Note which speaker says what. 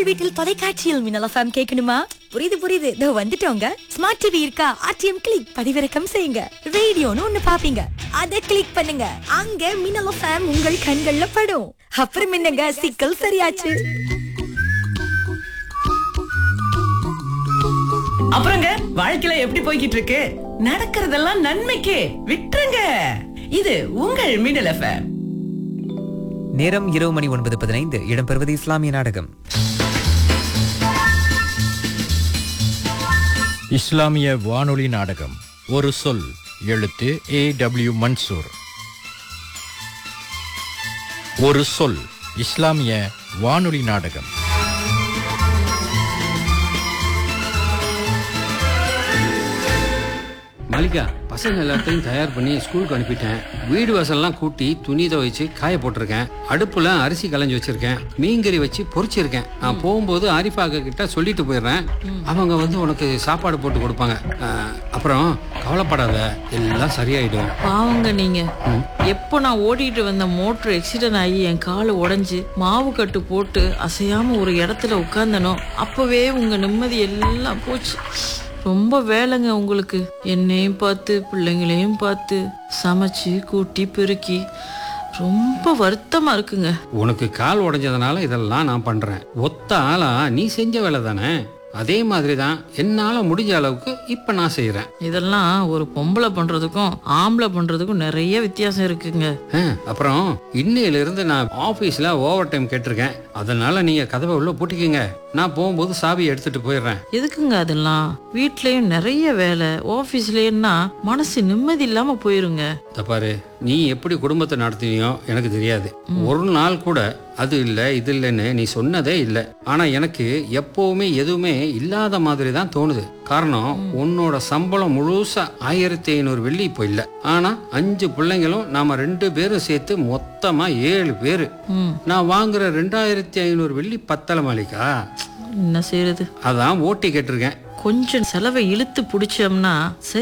Speaker 1: வீட்டில் தொலைக்காட்சியில் மின்னல் எஃப்எம் கேட்கணுமா புரியுது புரியுது இதோ வந்துட்டோங்க ஸ்மார்ட் டிவி இருக்கா ஆர்டிஎம் கிளிக் பதிவிறக்கம் செய்யுங்க ரேடியோன்னு ஒண்ணு பாப்பீங்க அத கிளிக் பண்ணுங்க அங்க மின்னல் எஃப்எம் உங்கள் கண்கள்ல படும் அப்புறம் என்னங்க சிக்கல் சரியாச்சு
Speaker 2: அப்புறங்க வாழ்க்கையில எப்படி போய்கிட்டு இருக்கு நடக்கிறதெல்லாம் நன்மைக்கே விட்டுருங்க இது உங்கள் மின்னல் எஃப்எம்
Speaker 3: நேரம் இரவு மணி ஒன்பது பதினைந்து இடம்பெறுவது இஸ்லாமிய நாடகம்
Speaker 4: இஸ்லாமிய வானொலி நாடகம் ஒரு சொல் எழுத்து ஏ டபிள்யூ மன்சூர் ஒரு சொல் இஸ்லாமிய வானொலி நாடகம்
Speaker 5: மல்லிகா பசங்க எல்லாத்தையும் தயார் பண்ணி ஸ்கூலுக்கு அனுப்பிட்டேன் வீடு வாசல்லாம் கூட்டி துணி துவைச்சு காய போட்டிருக்கேன் அடுப்புல அரிசி களைஞ்சு வச்சிருக்கேன் மீன்கறி வச்சு பொரிச்சிருக்கேன் நான் போகும்போது ஆரிஃபாக்க கிட்ட சொல்லிட்டு போயிடுறேன் அவங்க வந்து உனக்கு சாப்பாடு போட்டு கொடுப்பாங்க அஹ், அப்புறம் கவலைப்படாத எல்லாம் சரியாயிடும்
Speaker 6: பாவங்க நீங்க எப்போ நான் ஓட்டிட்டு வந்த மோட்டர் எக்ஸிடென்ட் ஆகி என் கால் உடைஞ்சு மாவு கட்டு போட்டு அசையாம ஒரு இடத்துல உட்கார்ந்தனோ அப்பவே உங்க நிம்மதி எல்லாம் போச்சு ரொம்ப வேலைங்க உங்களுக்கு என்னையும் பார்த்து பிள்ளைங்களையும் பார்த்து சமைச்சு கூட்டி பெருக்கி ரொம்ப வருத்தமா இருக்குங்க
Speaker 5: உனக்கு கால் உடைஞ்சதுனால இதெல்லாம் நான் பண்றேன் ஒத்த ஆளா நீ செஞ்ச வேலை தானே அதே மாதிரி தான் என்னால முடிஞ்ச அளவுக்கு இப்ப நான் செய்யறேன்
Speaker 6: இதெல்லாம் ஒரு பொம்பளை பண்றதுக்கும் ஆம்பளை பண்றதுக்கும் நிறைய வித்தியாசம் இருக்குங்க
Speaker 5: ஆ, அப்புறம் இன்னையில இருந்து நான் ஆபீஸ்ல ஓவர் டைம் கேட்டிருக்கேன் அதனால நீங்க கதவை உள்ள பூட்டிக்கங்க நான் போகும்போது சாவி எடுத்துட்டு போயிடுறேன்
Speaker 6: எதுக்குங்க அதெல்லாம் வீட்லயும் நிறைய வேலை ஆபீஸ்லயும்னா மனசு நிம்மதி இல்லாம போயிருங்க
Speaker 5: இத பாரு நீ எப்படி குடும்பத்தை நடத்தினியோ எனக்கு தெரியாது ஒரு நாள் கூட அது இல்ல இது இல்லைன்னு நீ சொன்னதே இல்லை ஆனா எனக்கு எப்பவுமே எதுவுமே இல்லாத மாதிரி தான் தோணுது காரணம் உன்னோட சம்பளம் முழுசா ஆயிரத்தி ஐநூறு வெள்ளி இப்போ இல்ல ஆனா அஞ்சு பிள்ளைங்களும் நாம ரெண்டு பேரும் சேர்த்து மொத்தமா ஏழு பேரு
Speaker 6: ம்
Speaker 5: நான் வாங்குற ரெண்டாயிரத்தி ஐநூறு வெள்ளி பத்தல மாளிகா
Speaker 6: என்ன செய்யறது
Speaker 5: அதான் ஓட்டி கேட்டிருக்கேன்
Speaker 6: கொஞ்சம் செலவை இழுத்து பிடிச்சோம்னா சரி